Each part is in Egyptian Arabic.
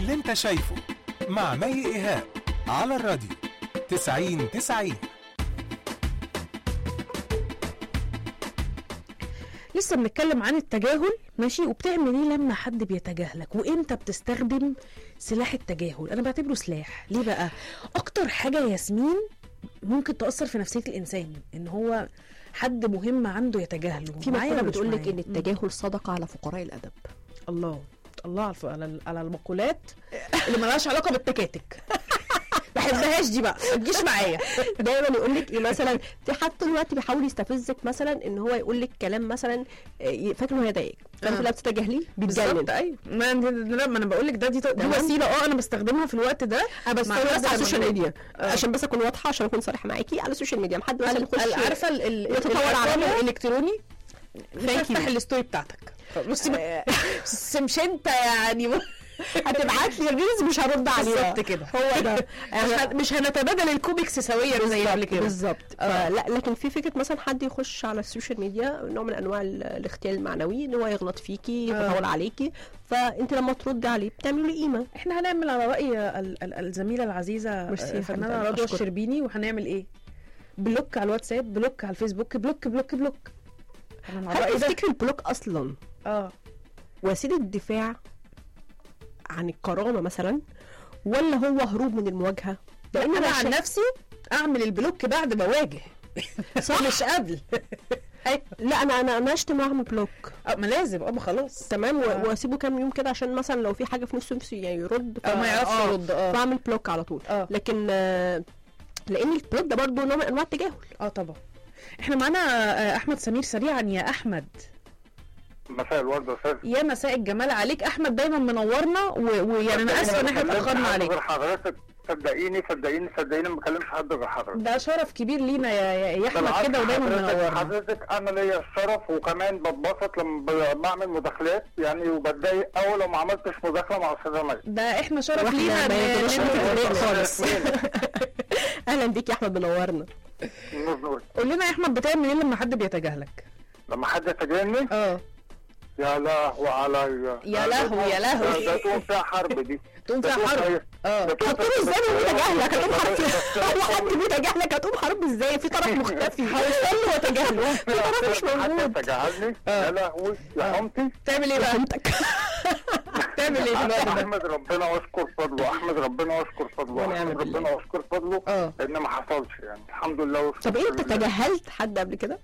اللي انت شايفه مع مي ايهاب على الراديو 90 90 لسه بنتكلم عن التجاهل ماشي وبتعمل ايه لما حد بيتجاهلك وامتى بتستخدم سلاح التجاهل انا بعتبره سلاح ليه بقى اكتر حاجه يا ياسمين ممكن تاثر في نفسيه الانسان ان هو حد مهم عنده يتجاهله في معايا مقولة ولا مش بتقول لك معايا؟ ان التجاهل صدقة على فقراء الادب الله الله على الف- على ال- على المقولات اللي مالهاش علاقه بالتكاتك ما بحبهاش دي بقى ما تجيش معايا دايما يقول لك ايه مثلا في حد طول الوقت بيحاول يستفزك مثلا ان هو يقول لك كلام مثلا آه، فاكر انه هيضايقك فانت آه. لا بتتجاهليه بيتجنن بالظبط ايوه ما لا ما انا بقول لك ده دي, دي تمام. وسيله اه انا بستخدمها في الوقت ده انا بس مع بس حد على أنا السوشيال بحبه. ميديا آه. عشان بس اكون واضحه عشان اكون صريحه معاكي على السوشيال ميديا حد مثلا ال- يخش ال- عارفه ال- ال- يتطور الارقام عليا. الالكتروني مش Thank هفتح you. الستوري بتاعتك بصي بقى، بس مش انت يعني هتبعت لي الريلز مش هرد عليها بالظبط كده هو ده مش هن- مش هنتبادل الكوميكس سويا زي قبل كده بالظبط آه. لا لكن في فكره مثلا حد يخش على السوشيال ميديا نوع من انواع ال- الاغتيال المعنوي ان هو يغلط فيكي آه. يتطاول عليكي فانت لما تردي عليه بتعملي له قيمه احنا هنعمل على راي ال- ال- الزميله العزيزه ميرسي يا آه، فنانه حبيبتي، رضوى أشكرك. الشربيني وهنعمل ايه بلوك على الواتساب بلوك على الفيسبوك بلوك بلوك بلوك انا مع هل الراي ده تفتكري البلوك اصلا اه وسيله دفاع عن الكرامه مثلا ولا هو هروب من المواجهه لان انا انا عن عن نفسي اعمل البلوك بعد ما اواجه صح مش قبل ايوه لا انا انا انا اشتم واعمل بلوك آه، ما لازم اه ما خلاص تمام و- آه. واسيبه كام يوم كده عشان مثلا لو في حاجه في نفسه نفسه يعني يرد اه ما يعرفش آه، يرد اه بعمل بلوك على طول اه لكن آه، لان البلوك ده برضه نوع من انواع التجاهل اه طبعا احنا معانا آه، احمد سمير سريعا يا احمد مساء الورد استاذ يا مساء الجمال عليك احمد دايما منورنا و- ويعني انا اسفه ان احنا اتاخرنا عليك غير حضرتك صدقيني صدقيني صدقيني ما بكلمش حد غير حضرتك ده شرف كبير لينا يا يا- يا احمد بالعكس كده ودايما حضرتك- منورنا حضرتك انا ليا الشرف وكمان بتبسط لما ب- بعمل مداخلات يعني وبتضايق قوي لو ما عملتش مداخله مع استاذه مي ده احنا شرف واحنا لينا ما إن- يقدروش إن- نتفق إن- خالص اهلا بيك يا احمد منورنا نور قول لنا يا احمد بتعمل ايه لما حد بيتجاهلك لما حد يتجاهلني اه يا لهوي عليا يا لهوي، يا لهوي. ده تقوم فيها حرب دي تقوم ده فيها تقوم حرب فيها- اه ده تقوم هتقوم فيها- ازاي وهو بيتجاهلك هتقوم حرب بس- هو حد بيتجاهلك هتقوم حرب ازاي في طرف مختفي هيوصل وتجاهله في طرف مش حد موجود يتجاهلني آه. يا لهوي يا حمتي تعمل ايه بقى فهمتك تعمل ايه في الوقت ده احمد ربنا واشكر فضله احمد ربنا واشكر فضله ونعم احمد بالله. ربنا واشكر فضله اه لان ما حصلش يعني الحمد لله والشكر طب انت لله. تجاهلت حد قبل كده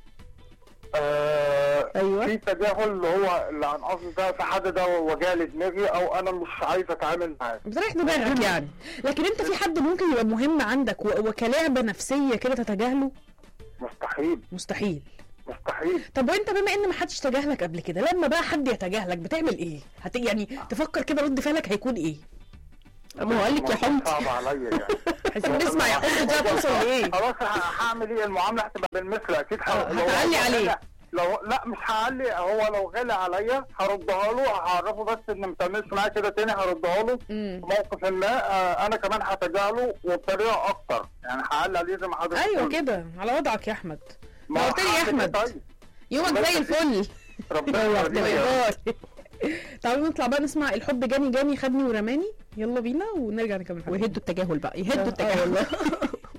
آه ايوه في تجاهل اللي هو اللي عن قصد ده في حد ده وجالي دماغي او انا مش عايز اتعامل معاه بتريح دماغك يعني لكن انت في حد ممكن يبقى مهم عندك و- وكلعبه نفسيه كده تتجاهله مستحيل مستحيل مستحيل طب وانت بما ان ما حدش تجاهلك قبل كده لما بقى حد يتجاهلك بتعمل ايه هت يعني تفكر كده رد فعلك هيكون ايه ما هو قال لك يا حمد صعب عليا يعني عايزين نسمع يا حمد ده توصل لايه خلاص ه- هعمل ايه المعامله هتبقى بالمثل اكيد ه- آه، لو- هتعلي عليه. لو لا مش هعلي هو لو غالي عليا هردها له هعرفه بس ان ما تعملش معايا كده تاني هردها له في امم موقف ما آه، انا كمان هتجاهله وبطريقه اكتر يعني هعلي عليه زي ما حضرتك ايوه قلت. كده على وضعك يا احمد ما ما قلت لي يا هعمل إيه احمد طيب؟ يومك الله زي يخليك. الفل ربنا باي يخليك. باي تعالوا نطلع بقى نسمع الحب جاني جاني خدني ورماني يلا بينا ونرجع نكمل حلقتنا. ويهدوا التجاهل بقى يهدوا آه، التجاهل والله.